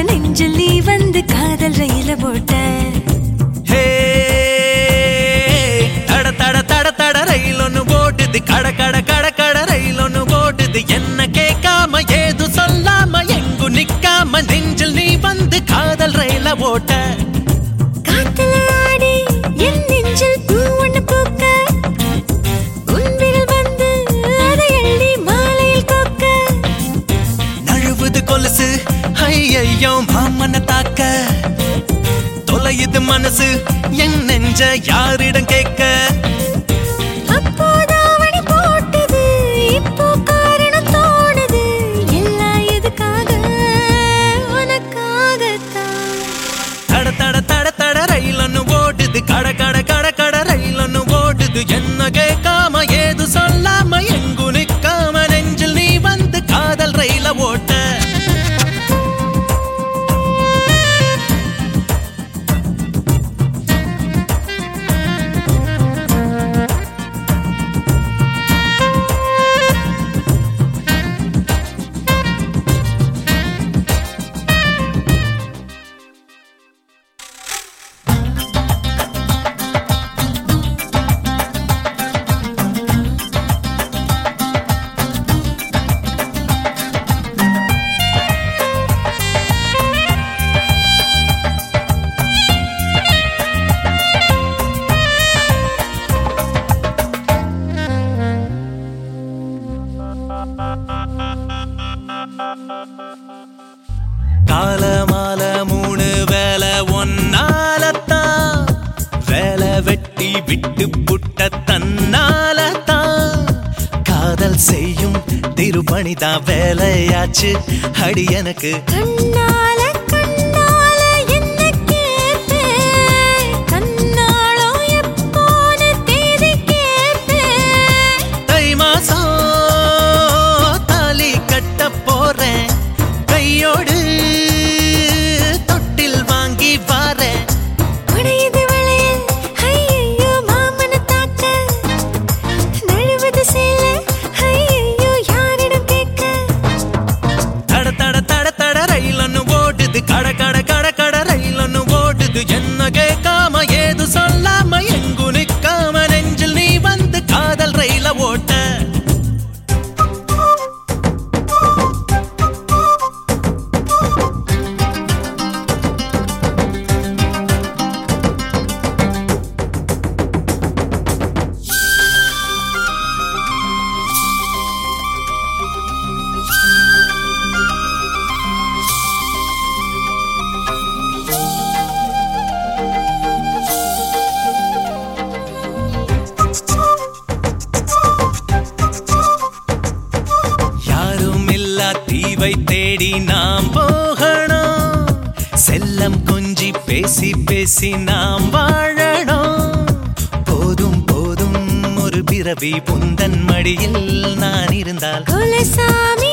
நெஞ்சில் நீ வந்து காதல் ரயில போட்ட ஹே தட தட தட தட ரயில் ஒண்ணு ஓடுது கட கட கட கட ரயில் ஒண்ணு ஓடுது என்ன கேட்காம ஏது சொல்லாம எங்கு நிக்காம நெஞ்சில் நீ வந்து காதல் ரயில ஓட்ட காத்துல ஆடி என் நெஞ்சில் பூ ஒண்ணு பூக்க உன் விரல் வந்து அதை அள்ளி மாலையில் கோக்க நழுவுது கொலுசு ஐயையோ மாமன தாக்க தொலையுது மனசு என் நெஞ்ச யாரிடம் கேட்க அப்போதாவணி போட்டது இப்போ காரணம் தோணுது எல்லாம் எதுக்காக உனக்காகத்தான் தட தட தட தட ரயில் ஒண்ணு ஓடுது கட கட கட கட ரயில் ஒண்ணு ஓடுது என்ன கேட்காம ஏது சொல்லாம எங்கு நிக்காம நெஞ்சில் நீ வந்து காதல் ரயில ஓட்ட கால மால மூணு வேலை ஒன்னாலத்தான் வேலை வெட்டி விட்டு புட்ட தன்னாலத்தான் காதல் செய்யும் திருப்பணிதான் வேலையாச்சு அடி எனக்கு கண்ணால கண்ணால என்ன கேட்பேன் கண்ணாளோ எப்போன்னு தேதி கேட்பேன் தை மாசம் தாலி கட்ட போறேன் கையோடு தொட்டில் வாங்கி வாரேன் உடையுது வளையல் ஐயையோ மாமன தாக்க நழுவுது சேல ஐயையோ யாரிடம் கேட்க தட தட தட தட ரயில் ஒண்ணு ஓடுது கட கட கட கட ரயில் ஒண்ணு ஓடுது என்ன கேட்காம ஏது சொல்லாம எங்கு நிக்காம நெஞ்சில் நீ வந்து காதல் ரயில ஓட்ட யாரும் இல்லா தீவை தேடி நாம் போகணும் செல்லம் கொஞ்சி பேசி பேசி நாம் வாழணும் போதும் போதும் ஒரு பிறவி புந்தன் மடியில் நான் இருந்தால் குலசாமி